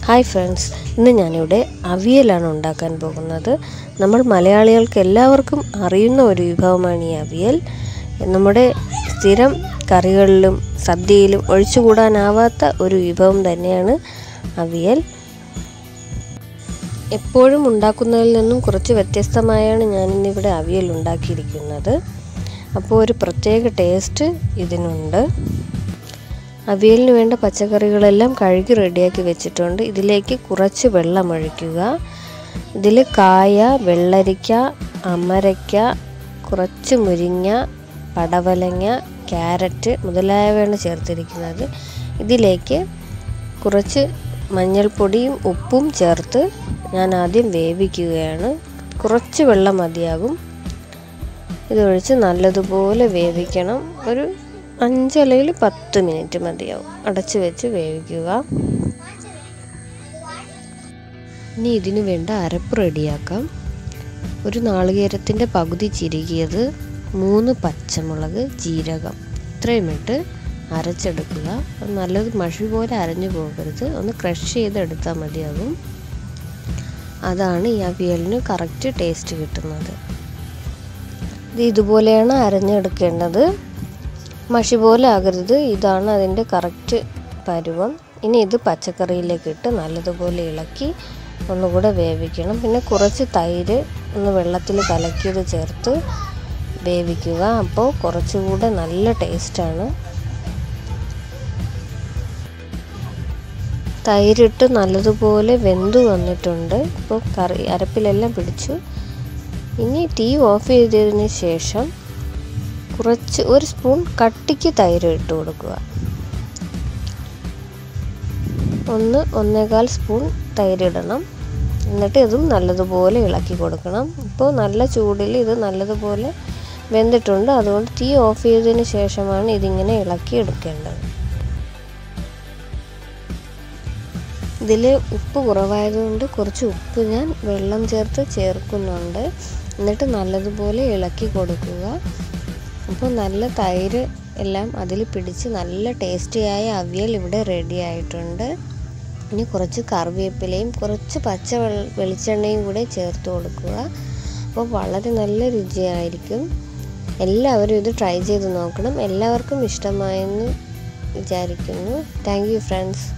hi friends ഇന്ന് ഞാനിവിടെ അവിയലാണ് ഉണ്ടാക്കാൻ പോകുന്നത് നമ്മൾ മലയാളികൾക്ക് എല്ലാവർക്കും അറിയുന്ന ഒരു വിഭവമാണ് ഈ അവിയൽ നമ്മുടെ സ്ഥിരം കറികളിലും സദ്യയിലും ഒഴിച്ചുകൂടാനാവാത്ത ഒരു വിഭവം തന്നെയാണ് അവിയൽ എപ്പോഴും ഉണ്ടാക്കുന്നതിൽ നിന്നും കുറച്ച് വ്യത്യസ്തമായാണ് ഞാനിന്നിവിടെ അവിയൽ ഉണ്ടാക്കിയിരിക്കുന്നത് അപ്പോൾ ഒരു പ്രത്യേക ടേസ്റ്റ് ഇതിനുണ്ട് അവിയലിന് വേണ്ട പച്ചക്കറികളെല്ലാം കഴുകി റെഡിയാക്കി വെച്ചിട്ടുണ്ട് ഇതിലേക്ക് കുറച്ച് വെള്ളം ഒഴിക്കുക ഇതിൽ കായ വെള്ളരിക്ക അമരയ്ക്ക കുറച്ച് മുരിങ്ങ പടവലങ്ങ ക്യാരറ്റ് മുതലായവയാണ് ചേർത്തിരിക്കുന്നത് ഇതിലേക്ക് കുറച്ച് മഞ്ഞൾപ്പൊടിയും ഉപ്പും ചേർത്ത് ഞാൻ ആദ്യം വേവിക്കുകയാണ് കുറച്ച് വെള്ളം മതിയാകും ഇതൊഴിച്ച് നല്ലതുപോലെ വേവിക്കണം ഒരു അഞ്ചല്ലെങ്കിൽ പത്ത് മിനിറ്റ് മതിയാവും അടച്ച് വെച്ച് വേവിക്കുക ഇനി ഇതിനു വേണ്ട അരപ്പ് റെഡിയാക്കാം ഒരു നാളികേരത്തിൻ്റെ പകുതി ചിരുകിയത് മൂന്ന് പച്ചമുളക് ജീരകം ഇത്രയും ഇട്ട് അരച്ചെടുക്കുക നല്ലത് മഷി പോലെ അരഞ്ഞു പോകരുത് ഒന്ന് ക്രഷ് ചെയ്തെടുത്താൽ മതിയാകും അതാണ് ഈ അവിയലിന് കറക്റ്റ് ടേസ്റ്റ് കിട്ടുന്നത് ഇത് ഇതുപോലെയാണ് അരഞ്ഞെടുക്കേണ്ടത് മഷി പോലെ ആകരുത് ഇതാണ് അതിൻ്റെ കറക്റ്റ് പരുവം ഇനി ഇത് പച്ചക്കറിയിലേക്ക് ഇട്ട് നല്ലതുപോലെ ഇളക്കി ഒന്നുകൂടെ വേവിക്കണം പിന്നെ കുറച്ച് തൈര് ഒന്ന് വെള്ളത്തിൽ കലക്കിയത് ചേർത്ത് വേവിക്കുക അപ്പോൾ കുറച്ചുകൂടെ നല്ല ടേസ്റ്റാണ് തൈരിട്ട് നല്ലതുപോലെ വെന്തു വന്നിട്ടുണ്ട് ഇപ്പോൾ കറി അരപ്പിലെല്ലാം പിടിച്ചു ഇനി തീ ഓഫ് ചെയ്തതിന് ശേഷം കുറച്ച് ഒരു സ്പൂൺ കട്ടിക്ക് തൈര് ഇട്ട് കൊടുക്കുക ഒന്ന് ഒന്നേകാൽ സ്പൂൺ തൈരിടണം എന്നിട്ട് ഇതും നല്ലതുപോലെ ഇളക്കി കൊടുക്കണം ഇപ്പോൾ നല്ല ചൂടിൽ ഇത് നല്ലതുപോലെ വെന്തിട്ടുണ്ട് അതുകൊണ്ട് തീ ഓഫ് ചെയ്തതിന് ശേഷമാണ് ഇതിങ്ങനെ ഇളക്കി എടുക്കേണ്ടത് ഇതിൽ ഉപ്പ് കുറവായതുകൊണ്ട് കുറച്ച് ഉപ്പ് ഞാൻ വെള്ളം ചേർത്ത് ചേർക്കുന്നുണ്ട് എന്നിട്ട് നല്ലതുപോലെ ഇളക്കി കൊടുക്കുക അപ്പോൾ നല്ല തൈര് എല്ലാം അതിൽ പിടിച്ച് നല്ല ടേസ്റ്റിയായ അവിയൽ ഇവിടെ റെഡി ആയിട്ടുണ്ട് ഇനി കുറച്ച് കറിവേപ്പിലയും കുറച്ച് പച്ച വെളിച്ചെണ്ണയും കൂടെ ചേർത്ത് കൊടുക്കുക അപ്പോൾ വളരെ നല്ല രുചിയായിരിക്കും എല്ലാവരും ഇത് ട്രൈ ചെയ്ത് നോക്കണം എല്ലാവർക്കും ഇഷ്ടമായെന്ന് വിചാരിക്കുന്നു താങ്ക് യു ഫ്രണ്ട്സ്